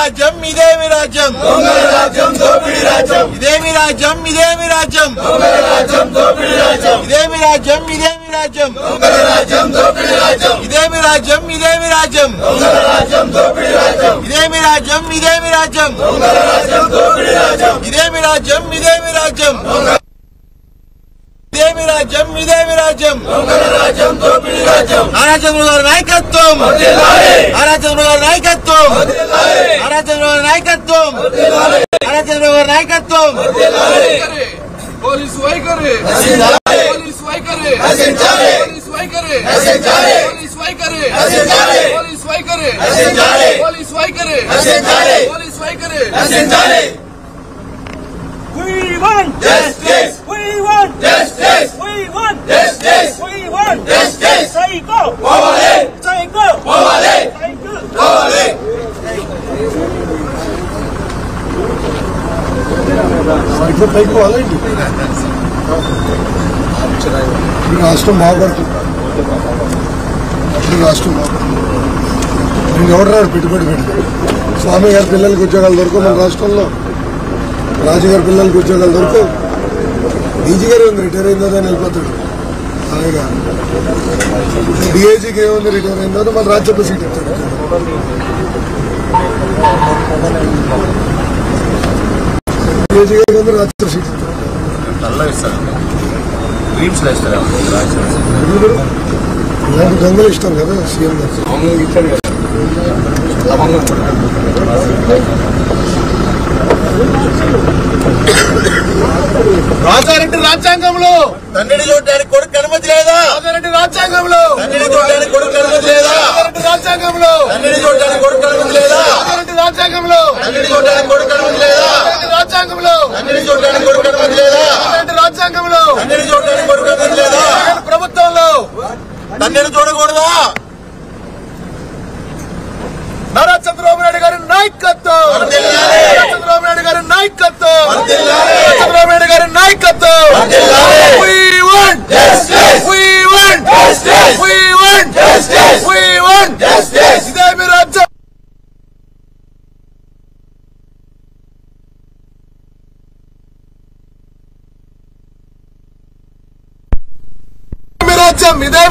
రాజ్యం ఇదేమి రాజ్యం రాజ్యం దోపిడీ రాజ్యం ఇదేమి రాజ్యం ఇదేమి రాజ్యం రాజ్యం దోపిడీ రాజ్యం ఇదేమి రాజ్యం ఇదేమి రాజ్యం రాజ్యం దోపిడీ రాజ్యం ఇదేమి రాజ్యం ఇదేమి రాజ్యం రాజ్యం దోపిడీ రాజ్యం ఇదేమి రాజ్యం ఇదేమి రాజ్యం రాజ్యం దోపిడీ రాజ్యం ఇదేమి రాజ్యం ఇదేమి రాజ్యం ఇదేమి రాజ్యం ఇదేమి రాజ్యం రాజ్యం దోపిడీ రాజ్యం నారా చంద్రబాబు గారి నాయకత్వం నారా చంద్రబాబు గారి నాయకత్వం నారా చంద్రబాబు గారి నాయకత్వం నారా చంద్రబాబు గారి నాయకత్వం పోలీసు వైఖరి నశించాలి. పోలీసు వైఖరి నశించాలి. పోలీసు వైఖరి నశించాలి. పోలీసు వైఖరి నశించాలి. పోలీసు వైఖరి నశించాలి. పోలీసు వైఖరి నశించాలి. పోలీసు వైఖరి నశించాలి We want Justice. We want Justice. We want Justice. We want Justice. Psycho. పోవాలి Psycho. పోవాలి Psycho. పోవాలి ఇట్లా పైకి పోవాలండి ఈ రాష్ట్రం బాగుపడుతుంది అప్పుడు రాష్ట్రం బాగుపడుతుంది నేను ఎవరు రాడు పెట్టుబడి పెట్టి స్వామి గారి పిల్లలకి ఉద్యోగాలు దొరకవు మన రాష్ట్రంలో రాజు గారి పిల్లలకి ఉద్యోగాలు దొరకవు డీజీ గారు ఉంది రిటైర్ అయిందో అని వెళ్ళిపోతాడు అలాగా డిఐజీకి ఏముంది రిటైర్ అయిందో మన రాజ్యసభ సీట్ ఇస్తాడు డిఐజీ గారికి ఉంది రాజ్యసభ సీట్ ఇస్తాడు డ్రీమ్స్ వేస్తారు ఇలాంటి దొంగలు ఇష్టం కదా సీఎం గారు రాజారెడ్డి రాజ్యాంగంలో తండ్రిని చూడడానికి కొడుకు అనుమతి లేదా రాజారెడ్డి రాజ్యాంగంలో తండ్రిని చూడడానికి కొడుకు అనుమతి లేదా రాజారెడ్డి రాజ్యాంగంలో తండ్రిని చూడడానికి కొడుకు అనుమతి లేదా రాజారెడ్డి రాజ్యాంగంలో తండ్రిని చూడడానికి కొడుకు అనుమతి లేదా రాజారెడ్డి రాజ్యాంగంలో తండ్రిని చూడడానికి కొడుకు అనుమతి లేదా రాజారెడ్డి రాజ్యాంగంలో తండ్రిని చూడడానికి కొడుకు అనుమతి లేదా జగన్ ప్రభుత్వంలో తండ్రిని చూడకూడదా నారా చంద్రబాబు నాయుడు గారి నాయకత్వం వర్ధిల్లాలి. నారా చంద్రబాబు నాయుడు గారి నాయకత్వం వర్ధిల్లాలి. నారా చంద్రబాబు నాయుడు గారి నాయకత్వం వర్ధిల్లాలి. We want Justice. We want Justice. We want Justice. We want Justice. ఇదే మీ రాజ్యం మీ రాజ్యం ఇదే